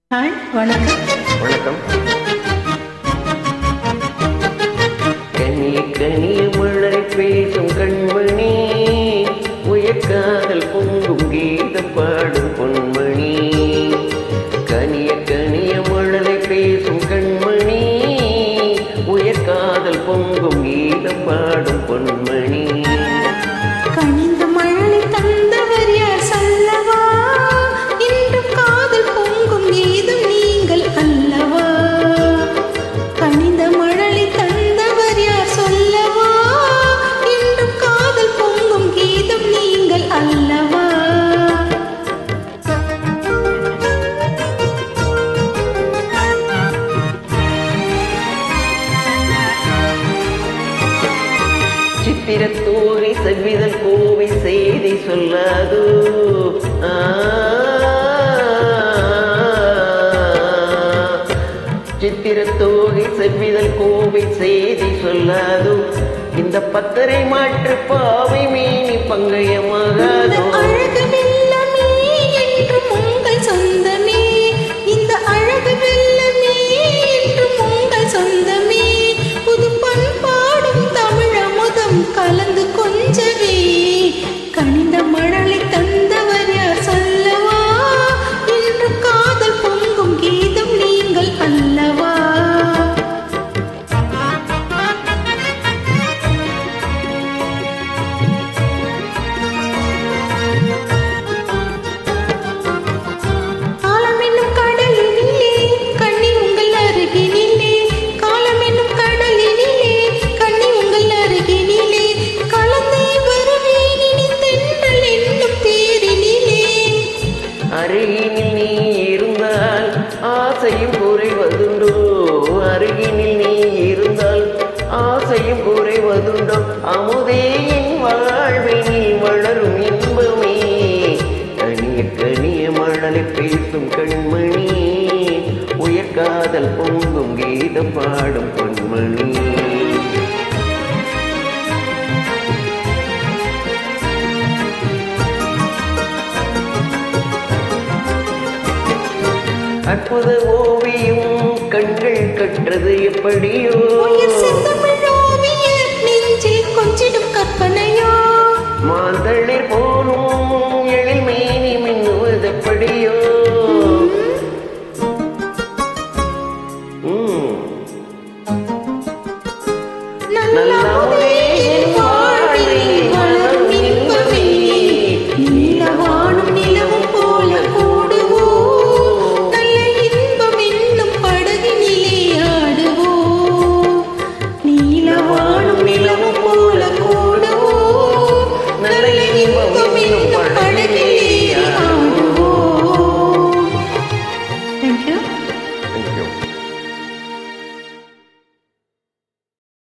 Hi வணக்கம் வணக்கம் கனிய கனிய மழை பேசும் கண்மணி உயர்காதல் பொங்கும் கீதம் பாடும் பொன்மணி கனிய கனிய மழலை பேசும் கண்மணி உயர்காதல் பொங்கும் கீதம் பாடும் பொன்மணி கனிந்த மழலை தந்தவர் யார் சொல்லவா இன்றும் காதல் பொங்கும் கீதம் நீங்கள் அல்லவா கனிந்த மழலை தந்தவர் யார் சொல்லவா இன்றும் காதல் பொங்கும் கீதம் நீங்கள் அல்லவா சித்திரத்தூரி செவ்விதழ் கோவை செய்தி சொல்லாது ஆ. சித்திரத்தோகை செவ்விதழ் கோவை செய்தி சொல்லாது இந்த பத்தரை மாற்று பாவை மீனி இந்த பங்கயமாகாதோ அழகு வெள்ளமே என்றும் உங்கள் சொந்தமே இந்த அழகு வெள்ளமே என்றும் உங்கள் சொந்தமே புது பண்பாடும் தமிழ் அமுதம் கலந்து கொஞ்சவே கனிந்த மழலை தந்தவர் யார் சொல்லவா இன்று காதல் பொங்கும் கீதம் நீங்கள் அல்லவா காலம் என்னும் கடலினிலே கண்ணி உங்கள் அருகினிலே காலம் என்னும் கடலினிலே கண்ணி உங்கள் அருகினிலே கலந்தே வருவேன் இனி தென்றல் என்னும் பேரினிலே அருகினில் நீ இருந்தால் ஆசையும் குறைவதுண்டோ அருகினில் நீ இருந்தால் ஆசையும் குறைவதுண்டோ அமுதே என் வாழ்வினில் வளரும் இன்பமே கனிய கனிய மழலை பேசும் கண்மணி உயர்காதல் பொங்கும் கீதம் பாடும் பொன்மணி அற்புத ஓவியம் கண்கள் கற்றது எப்படியோ உயிர் செந்தமிழ் ஓவியர் நெஞ்சில் கொஞ்சிடும் கற்பனையோ மாந்தளிர் போலும்